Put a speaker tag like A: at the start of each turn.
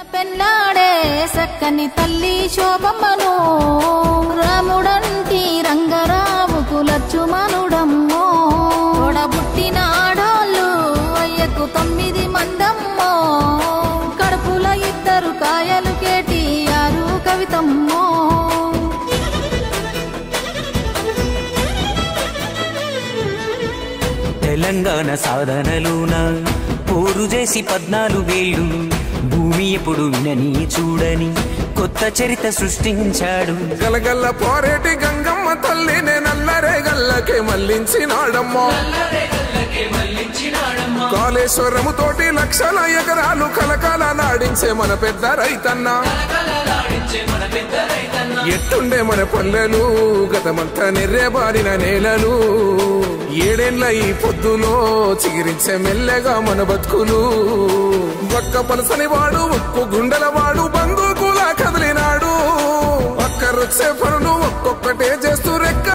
A: పెన్నాడే సక్కని తల్లి శోభమ్మను రాముడంటి రంగరావుకు లచ్చుమనుడమ్మో తోడబుట్టిన ఆడోళ్ళు అయ్యకు తొమ్మిది మందమ్మో కడుపుల ఇద్దరు కాయలు కేటి ఆరు కవితమ్మో
B: తెలంగాణ సాధనలోన పోరు చేసి పద్నాలుగేళ్ళు భూమి ఎప్పుడు వినని చూడని కొత్త చరిత్ర సృష్టించాడు
C: గలగల్ల పోరేటి గంగమ్మ తల్లినే నల్లరే గల్లకే మళ్ళించినాడమ్మో కాళేశ్వరము తోటి లక్షల ఎకరాలు కలకాల నాడించే మన పెద్ద రైతన్న ఎట్టుండే మన పల్లెలు గతమంతా నెర్రెబారిన నేలలు ఏడేళ్ల ఈ పొద్దులో చిగిరించే మెల్లగా మన బతుకులు ఒక్క పలసని వాడు ఒక్కు గుండెల వాడు బంధుకులా కదిలినాడు ఒక్కరొచ్చే పనులు ఒక్కొక్కటే చేస్తూ రెక్క